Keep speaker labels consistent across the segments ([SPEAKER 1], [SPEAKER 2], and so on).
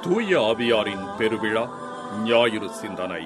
[SPEAKER 1] தூய ஆவியாரின் பெருவிழா ஞாயிறு சிந்தனை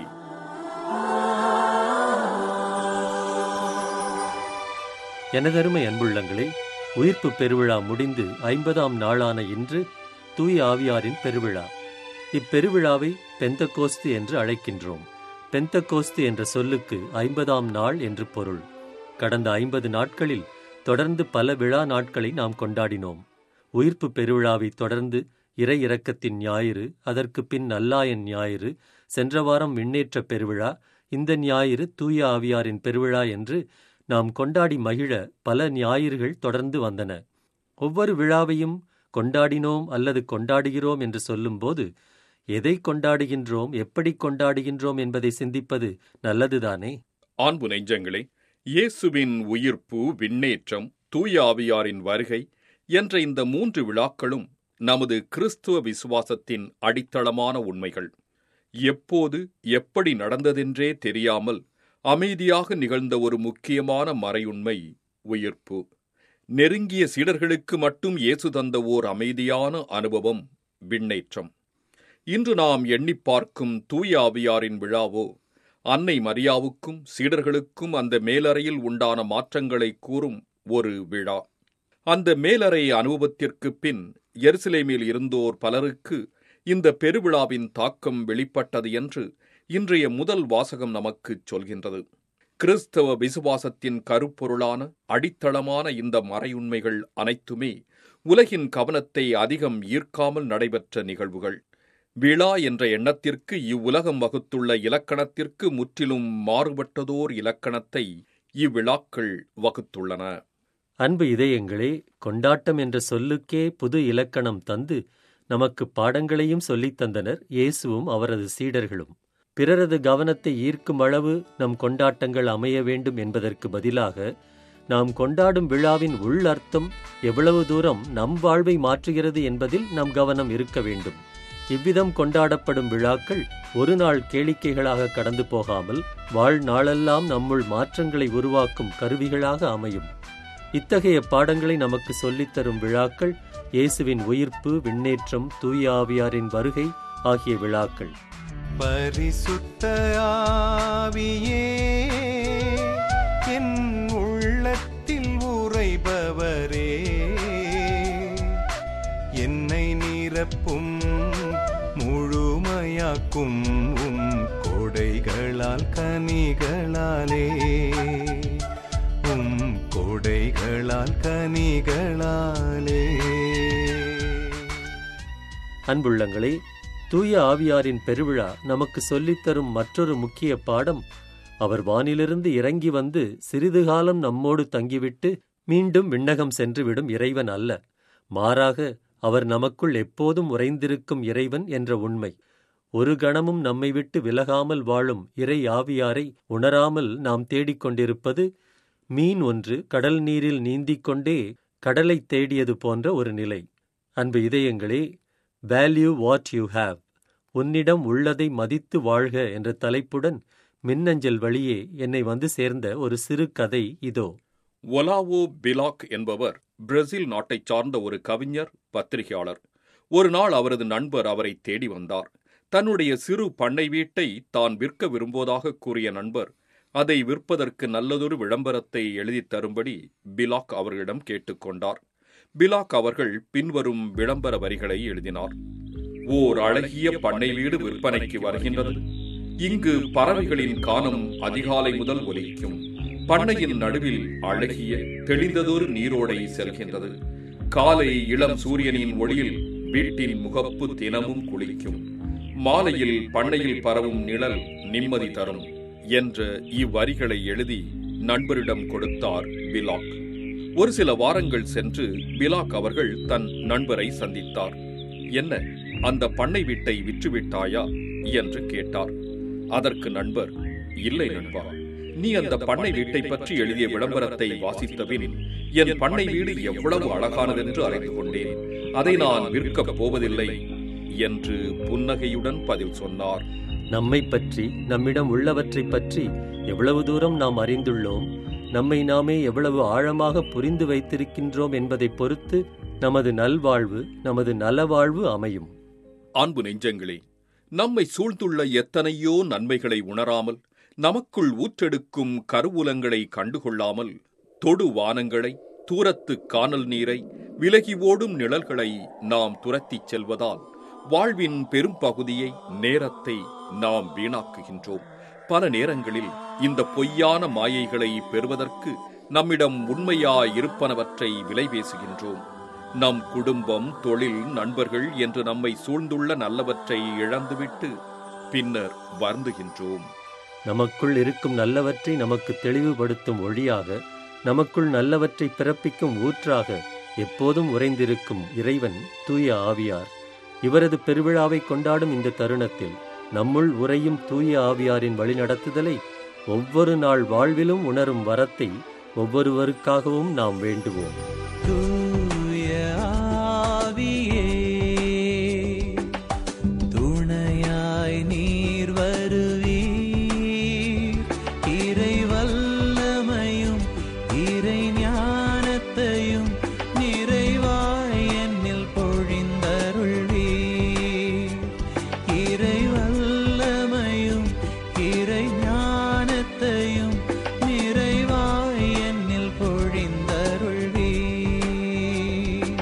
[SPEAKER 2] எனதருமை அன்புள்ளங்களே உயிர்ப்பு பெருவிழா முடிந்து ஐம்பதாம் நாளான இன்று தூய ஆவியாரின் பெருவிழா இப்பெருவிழாவை பெந்தகோஸ்து என்று அழைக்கின்றோம் பெந்தகோஸ்து என்ற சொல்லுக்கு ஐம்பதாம் நாள் என்று பொருள் கடந்த ஐம்பது நாட்களில் தொடர்ந்து பல விழா நாட்களை நாம் கொண்டாடினோம் உயிர்ப்பு பெருவிழாவை தொடர்ந்து இறை இரக்கத்தின் ஞாயிறு அதற்கு பின் நல்லாயன் ஞாயிறு சென்ற வாரம் விண்ணேற்ற பெருவிழா இந்த ஞாயிறு தூய ஆவியாரின் பெருவிழா என்று நாம் கொண்டாடி மகிழ பல ஞாயிறுகள் தொடர்ந்து வந்தன ஒவ்வொரு விழாவையும் கொண்டாடினோம் அல்லது கொண்டாடுகிறோம் என்று சொல்லும்போது எதை கொண்டாடுகின்றோம் எப்படி கொண்டாடுகின்றோம் என்பதை சிந்திப்பது நல்லதுதானே
[SPEAKER 1] ஆண்பு நெஞ்சங்களே இயேசுவின் உயிர்ப்பு விண்ணேற்றம் தூய ஆவியாரின் வருகை என்ற இந்த மூன்று விழாக்களும் நமது கிறிஸ்துவ விசுவாசத்தின் அடித்தளமான உண்மைகள் எப்போது எப்படி நடந்ததென்றே தெரியாமல் அமைதியாக நிகழ்ந்த ஒரு முக்கியமான மறையுண்மை உயிர்ப்பு நெருங்கிய சீடர்களுக்கு மட்டும் இயேசு தந்த ஓர் அமைதியான அனுபவம் விண்ணேற்றம் இன்று நாம் எண்ணிப் பார்க்கும் தூய ஆவியாரின் விழாவோ அன்னை மரியாவுக்கும் சீடர்களுக்கும் அந்த மேலறையில் உண்டான மாற்றங்களை கூறும் ஒரு விழா அந்த மேலறை அனுபவத்திற்குப் பின் எருசலேமில் இருந்தோர் பலருக்கு இந்த பெருவிழாவின் தாக்கம் வெளிப்பட்டது என்று இன்றைய முதல் வாசகம் நமக்குச் சொல்கின்றது கிறிஸ்தவ விசுவாசத்தின் கருப்பொருளான அடித்தளமான இந்த மறையுண்மைகள் அனைத்துமே உலகின் கவனத்தை அதிகம் ஈர்க்காமல் நடைபெற்ற நிகழ்வுகள் விழா என்ற எண்ணத்திற்கு இவ்வுலகம் வகுத்துள்ள இலக்கணத்திற்கு முற்றிலும் மாறுபட்டதோர் இலக்கணத்தை இவ்விழாக்கள் வகுத்துள்ளன
[SPEAKER 2] அன்பு இதயங்களே கொண்டாட்டம் என்ற சொல்லுக்கே புது இலக்கணம் தந்து நமக்கு பாடங்களையும் சொல்லித் தந்தனர் இயேசுவும் அவரது சீடர்களும் பிறரது கவனத்தை ஈர்க்கும் அளவு நம் கொண்டாட்டங்கள் அமைய வேண்டும் என்பதற்கு பதிலாக நாம் கொண்டாடும் விழாவின் உள் அர்த்தம் எவ்வளவு தூரம் நம் வாழ்வை மாற்றுகிறது என்பதில் நம் கவனம் இருக்க வேண்டும் இவ்விதம் கொண்டாடப்படும் விழாக்கள் ஒரு நாள் கேளிக்கைகளாக கடந்து போகாமல் வாழ்நாளெல்லாம் நம்முள் மாற்றங்களை உருவாக்கும் கருவிகளாக அமையும் இத்தகைய பாடங்களை நமக்கு சொல்லித்தரும் விழாக்கள் இயேசுவின் உயிர்ப்பு விண்ணேற்றம் தூய ஆவியாரின் வருகை ஆகிய விழாக்கள்
[SPEAKER 3] பரிசுத்த ஆவியே என் உள்ளத்தில் உறைபவரே என்னை நிரப்பும் முழுமையாக்கும் உம் கொடைகளால் கனிகளாலே உம் கொடைகளால் கனிகளாலே
[SPEAKER 2] அன்புள்ளங்களே தூய ஆவியாரின் பெருவிழா நமக்கு சொல்லித்தரும் மற்றொரு முக்கிய பாடம் அவர் வானிலிருந்து இறங்கி வந்து சிறிது காலம் நம்மோடு தங்கிவிட்டு மீண்டும் விண்ணகம் சென்றுவிடும் இறைவன் அல்ல மாறாக அவர் நமக்குள் எப்போதும் உறைந்திருக்கும் இறைவன் என்ற உண்மை ஒரு கணமும் நம்மை விட்டு விலகாமல் வாழும் இறை ஆவியாரை உணராமல் நாம் தேடிக்கொண்டிருப்பது மீன் ஒன்று கடல் நீரில் நீந்திக் கொண்டே கடலை தேடியது போன்ற ஒரு நிலை அன்பு இதயங்களே வேல்யூ வாட் யூ ஹாவ் உன்னிடம் உள்ளதை மதித்து வாழ்க என்ற தலைப்புடன் மின்னஞ்சல் வழியே என்னை வந்து சேர்ந்த ஒரு சிறு கதை இதோ
[SPEAKER 1] ஒலாவோ பிலாக் என்பவர் பிரேசில் நாட்டைச் சார்ந்த ஒரு கவிஞர் பத்திரிகையாளர் ஒரு நாள் அவரது நண்பர் அவரை தேடி வந்தார் தன்னுடைய சிறு பண்ணை வீட்டை தான் விற்க விரும்புவதாக கூறிய நண்பர் அதை விற்பதற்கு நல்லதொரு விளம்பரத்தை எழுதித் தரும்படி பிலாக் அவர்களிடம் கேட்டுக்கொண்டார் பிலாக் அவர்கள் பின்வரும் விளம்பர வரிகளை எழுதினார் ஓர் அழகிய பண்ணை வீடு விற்பனைக்கு வருகின்றது இங்கு பறவைகளின் கானம் அதிகாலை முதல் ஒலிக்கும் பண்ணையின் நடுவில் அழகிய தெளிந்ததொரு நீரோடை செல்கின்றது காலை இளம் சூரியனின் ஒளியில் வீட்டின் முகப்பு தினமும் குளிக்கும் மாலையில் பண்ணையில் பரவும் நிழல் நிம்மதி தரும் என்ற இவ்வரிகளை எழுதி நண்பரிடம் கொடுத்தார் பிலாக் ஒரு சில வாரங்கள் சென்று பிலாக் அவர்கள் தன் நண்பரை சந்தித்தார் என்ன அந்த பண்ணை வீட்டை விற்றுவிட்டாயா என்று கேட்டார் அதற்கு நண்பர் இல்லை நண்பா நீ அந்த பண்ணை வீட்டை பற்றி எழுதிய விளம்பரத்தை வாசித்தபின் என் பண்ணை வீடு எவ்வளவு அழகானதென்று அறிந்து கொண்டேன் அதை நான் விற்கப் போவதில்லை என்று புன்னகையுடன் பதில் சொன்னார்
[SPEAKER 2] நம்மை பற்றி நம்மிடம் உள்ளவற்றைப் பற்றி எவ்வளவு தூரம் நாம் அறிந்துள்ளோம் நம்மை நாமே எவ்வளவு ஆழமாக புரிந்து வைத்திருக்கின்றோம் என்பதைப் பொறுத்து நமது நல்வாழ்வு நமது நலவாழ்வு அமையும்
[SPEAKER 1] அன்பு நெஞ்சங்களே நம்மை சூழ்ந்துள்ள எத்தனையோ நன்மைகளை உணராமல் நமக்குள் ஊற்றெடுக்கும் கருவூலங்களை கண்டுகொள்ளாமல் தொடு வானங்களை தூரத்து கானல் நீரை விலகி ஓடும் நிழல்களை நாம் துரத்திச் செல்வதால் வாழ்வின் பெரும் பகுதியை நேரத்தை நாம் வீணாக்குகின்றோம் பல நேரங்களில் இந்த பொய்யான மாயைகளை பெறுவதற்கு நம்மிடம் உண்மையாயிருப்பனவற்றை விலை பேசுகின்றோம் நம் குடும்பம் தொழில் நண்பர்கள் என்று நம்மை சூழ்ந்துள்ள நல்லவற்றை இழந்துவிட்டு பின்னர் வருந்துகின்றோம்
[SPEAKER 2] நமக்குள் இருக்கும் நல்லவற்றை நமக்கு தெளிவுபடுத்தும் ஒளியாக நமக்குள் நல்லவற்றை பிறப்பிக்கும் ஊற்றாக எப்போதும் உறைந்திருக்கும் இறைவன் தூய ஆவியார் இவரது பெருவிழாவை கொண்டாடும் இந்த தருணத்தில் நம்முள் உறையும் தூய ஆவியாரின் வழிநடத்துதலை ஒவ்வொரு நாள் வாழ்விலும் உணரும் வரத்தை ஒவ்வொருவருக்காகவும் நாம் வேண்டுவோம்
[SPEAKER 4] தூய ஆவியே துணையாய் நீர் வருவீர் இறை வல்லமையும் இறை ஞானத்தையும் நிறைவாய் என்னில் பொழிந்தருள்வீர் இறை வல்லமையும் இறை ஞானத்தையும் நிறைவாய் என்னில் பொழிந்தருள்வீர்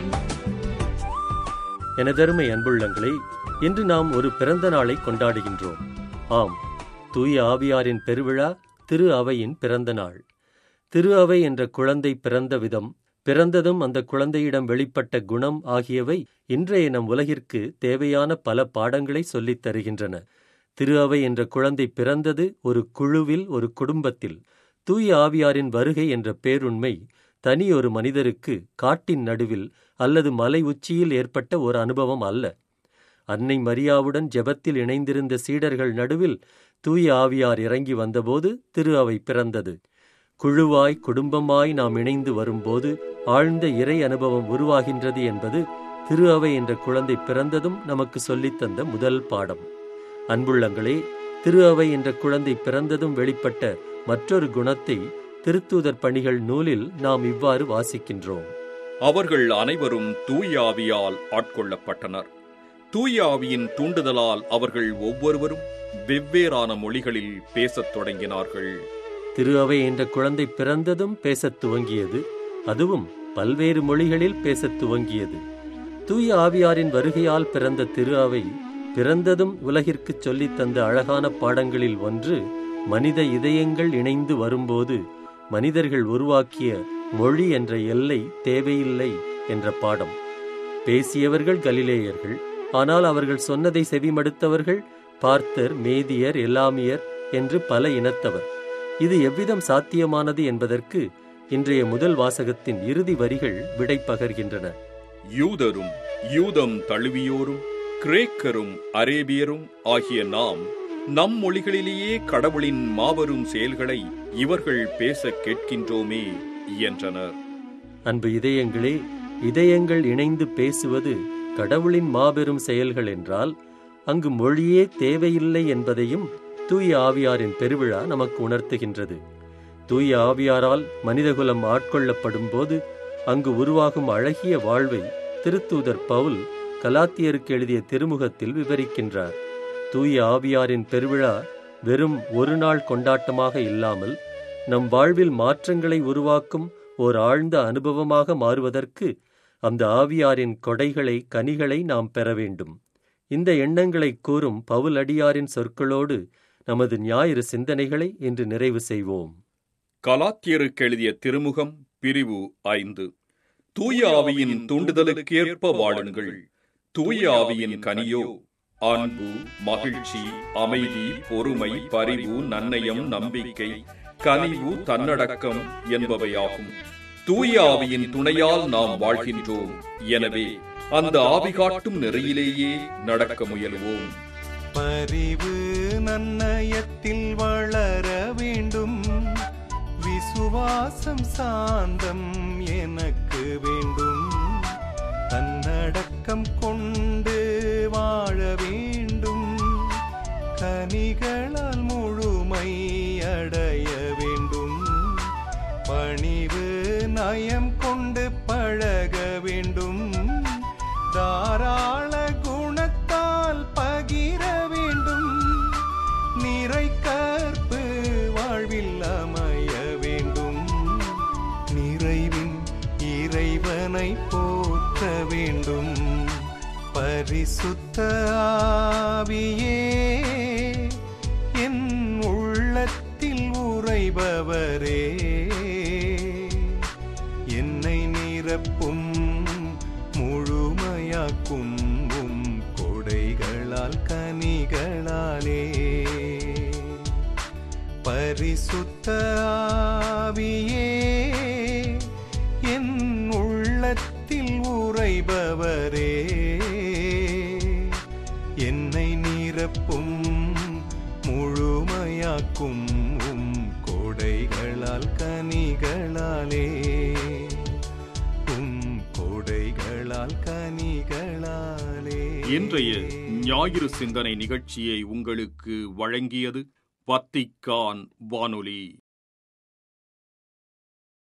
[SPEAKER 2] எனதருமை அன்புள்ளங்களே இன்று நாம் ஒரு பிறந்த நாளை கொண்டாடுகின்றோம் ஆம் தூய ஆவியாரின் பெருவிழா திரு அவையின் பிறந்த நாள் திரு அவை என்ற குழந்தை பிறந்த விதம் பிறந்ததும் அந்த குழந்தையிடம் வெளிப்பட்ட குணம் ஆகியவை இன்றைய நம் உலகிற்கு தேவையான பல பாடங்களை சொல்லித் தருகின்றன திரு அவை என்ற குழந்தை பிறந்தது ஒரு குழுவில் ஒரு குடும்பத்தில் தூய ஆவியாரின் வருகை என்ற பேருண்மை தனி ஒரு மனிதருக்கு காட்டின் நடுவில் அல்லது மலை உச்சியில் ஏற்பட்ட ஒரு அனுபவம் அல்ல அன்னை மரியாவுடன் ஜெபத்தில் இணைந்திருந்த சீடர்கள் நடுவில் தூய ஆவியார் இறங்கி வந்தபோது திரு அவை பிறந்தது குழுவாய் குடும்பமாய் நாம் இணைந்து வரும்போது ஆழ்ந்த இறை அனுபவம் உருவாகின்றது என்பது திரு அவை என்ற குழந்தை பிறந்ததும் நமக்கு சொல்லித் தந்த முதல் பாடம் அன்புள்ளங்களே திரு அவை என்ற குழந்தை பிறந்ததும் வெளிப்பட்ட மற்றொரு குணத்தை திருத்தூதர் பணிகள் நூலில் நாம் இவ்வாறு வாசிக்கின்றோம்
[SPEAKER 1] அவர்கள் அனைவரும் தூய ஆவியால் ஆட்கொள்ளப்பட்டனர் தூய ஆவியின் தூண்டுதலால் அவர்கள் ஒவ்வொருவரும் வெவ்வேறான மொழிகளில் பேசத் தொடங்கினார்கள்
[SPEAKER 2] திரு அவை என்ற குழந்தை பிறந்ததும் பேசத் துவங்கியது அதுவும் பல்வேறு மொழிகளில் பேசத் துவங்கியது தூய ஆவியாரின் வருகையால் பிறந்த திரு அவை பிறந்ததும் உலகிற்குச் சொல்லித் தந்த அழகான பாடங்களில் ஒன்று மனித இதயங்கள் இணைந்து வரும்போது மனிதர்கள் உருவாக்கிய மொழி என்ற எல்லை தேவையில்லை என்ற பாடம் பேசியவர்கள் கலிலேயர்கள் ஆனால் அவர்கள் சொன்னதை செவிமடுத்தவர்கள் பார்த்தர் மேதியர் எலாமியர் என்று பல இனத்தவர் இது எவ்விதம் சாத்தியமானது என்பதற்கு இன்றைய முதல் வாசகத்தின் இறுதி வரிகள் விடை பகர்கின்றன
[SPEAKER 1] யூதரும் யூதம் தழுவியோரும் கிரேக்கரும் அரேபியரும் ஆகிய நாம் நம் மொழிகளிலேயே கடவுளின் மாபெரும் செயல்களை இவர்கள் பேசக் கேட்கின்றோமே என்றனர்
[SPEAKER 2] அன்பு இதயங்களே இதயங்கள் இணைந்து பேசுவது கடவுளின் மாபெரும் செயல்கள் என்றால் அங்கு மொழியே தேவையில்லை என்பதையும் தூய ஆவியாரின் பெருவிழா நமக்கு உணர்த்துகின்றது தூய ஆவியாரால் மனிதகுலம் ஆட்கொள்ளப்படும் போது அங்கு உருவாகும் அழகிய வாழ்வை திருத்தூதர் பவுல் கலாத்தியருக்கு எழுதிய திருமுகத்தில் விவரிக்கின்றார் தூய ஆவியாரின் பெருவிழா வெறும் ஒரு நாள் கொண்டாட்டமாக இல்லாமல் நம் வாழ்வில் மாற்றங்களை உருவாக்கும் ஓர் ஆழ்ந்த அனுபவமாக மாறுவதற்கு அந்த ஆவியாரின் கொடைகளை கனிகளை நாம் பெற வேண்டும் இந்த எண்ணங்களை கூறும் பவுல் அடியாரின் சொற்களோடு நமது ஞாயிறு சிந்தனைகளை இன்று நிறைவு செய்வோம்
[SPEAKER 1] கலாத்தியருக்கு எழுதிய திருமுகம் பிரிவு ஐந்து தூய ஆவியின் தூண்டுதலுக்கேற்ப வாழுங்கள் தூய ஆவியின் கனியோ அன்பு மகிழ்ச்சி அமைதி பொறுமை பரிவு நன்னயம் நம்பிக்கை கனிவு தன்னடக்கம் என்பவையாகும் தூய ஆவியின் துணையால் நாம் வாழ்கின்றோம் எனவே அந்த ஆவி காட்டும் நெறியிலேயே நடக்க முயல்வோம்
[SPEAKER 3] பரிவு நன்னயத்தில் வளர வேண்டும் விசுவாசம் சாந்தம் எனக்கு வேண்டும் தன்னடக்கம் கொண்டு வாழ வேண்டும் கனிகளால் முழுமை அடைய வேண்டும் பணிவு நயம் கொண்டு பழக வேண்டும் தாராள குணத்தால் உம்மை போற்ற வேண்டும் பரிசுத்த ஆவியே என் உள்ளத்தில் உறைபவரே என்னை நிரப்பும் முழுமையாக்கும் உம் கொடைகளால் கனிகளாலே பரிசுத்த ஆவியே என் உள்ளத்தில் உறைபவரே என்னை நிரப்பும் முழுமையாக்கும் உம் கொடைகளால் கனிகளாலே உம் கொடைகளால் கனிகளாலே
[SPEAKER 1] இன்றைய ஞாயிறு சிந்தனை நிகழ்ச்சியை உங்களுக்கு வழங்கியது வத்திக்கான் வானொலி